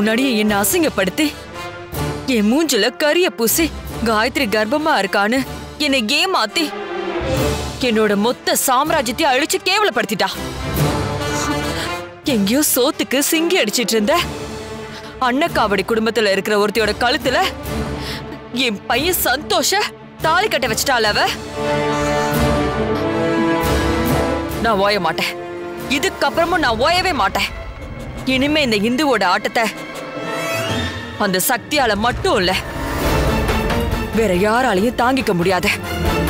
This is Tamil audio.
முன்னாடியே என்ன அசிங்கப்படுத்தி என் மூஞ்சில கரிய பூசி காயத்ரி கர்ப்பமா இருக்கான்னு என்னை ஏமாத்தி என்னோட மொத்த சாம்ராஜ்யத்தை அழிச்சு கேவலப்படுத்திட்டா எங்கேயோ சோத்துக்கு சிங்கி அடிச்சிட்டு இருந்த அன்னக்காவடி குடும்பத்துல இருக்கிற ஒருத்தியோட கழுத்துல என் பையன் சந்தோஷ தாலி கட்ட வச்சிட்டாள் அவ நான் ஓய மாட்டேன் இதுக்கப்புறமும் நான் ஓயவே மாட்டேன் இனிமே இந்த இந்துவோட ஆட்டத்தை அந்த சக்தியால மட்டும் இல்ல வேற யாராலையும் தாங்கிக்க முடியாது